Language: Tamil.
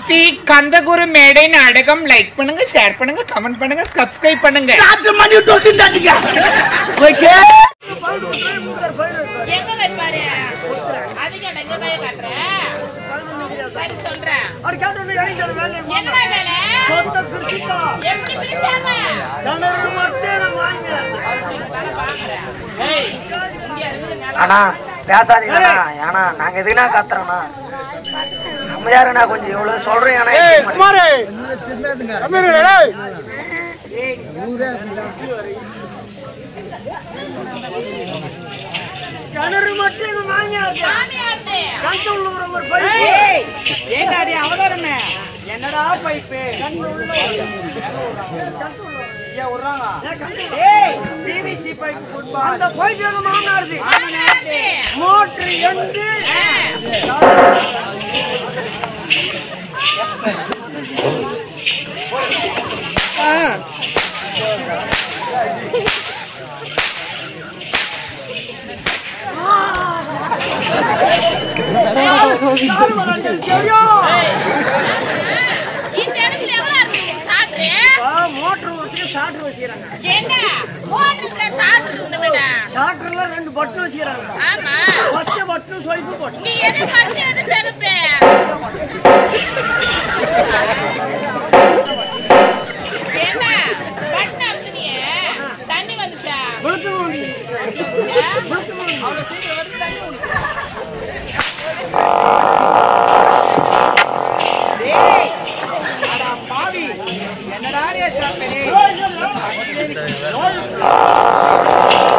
ஸ்ரீ கந்தகுரு மேடை நாடகம் லைக் பண்ணுங்க ஷேர் பண்ணுங்க கமெண்ட் பண்ணுங்க சப்ஸ்கிரைப் பண்ணுங்க ராத்திரி மணி தொட்டு தட்டுங்க ஓகே எங்க வைப்பாரு அதுக்கு எங்க கைய காட்டுறேன் சரி சொல்றேன் என்னடா வேலை எப்படி பிரிச்சாங்க இங்க இருந்து நல்லா அண்ணா பேசாதீங்கண்ணா ஏன்னா நாங்க எதுனா கத்துறோண்ணா அமைதியாருண்ணா கொஞ்சம் இவ்வளவு சொல்றேன் ஏன்னா மாமியார்னு. ஏண்டாடி அவதாரமே என்னடா பைப்பு பிவிசி பைப் அந்த பைப் எங்க மாமனாருது மாமியார்னு. மோட்டர் எண்டு இந்த இடத்துல எவ்வளவு இருக்கு சாப்பிட்டு மோட்டர் ஒருத்தருக்கு சாட்டர் வச்சுக்கிறாங்க என்ன மோட்டர்ல சாப்பிட்டு இருந்த மேடம் சாட்டர்ல ரெண்டு பட்டன் வச்சுக்கிறாங்க ஆமா பச்சை பட்டன் சொய்ப்பு பட்டன் நீ எது பச்சை எது செருப்பு என்ன பட்டன் அமுத்துனியே தண்ணி வந்துச்சா அவ்வளவு சீக்கிரம் வந்து தண்ணி வந்துச்சா? பாவி என்னடா சாப்பிட்டே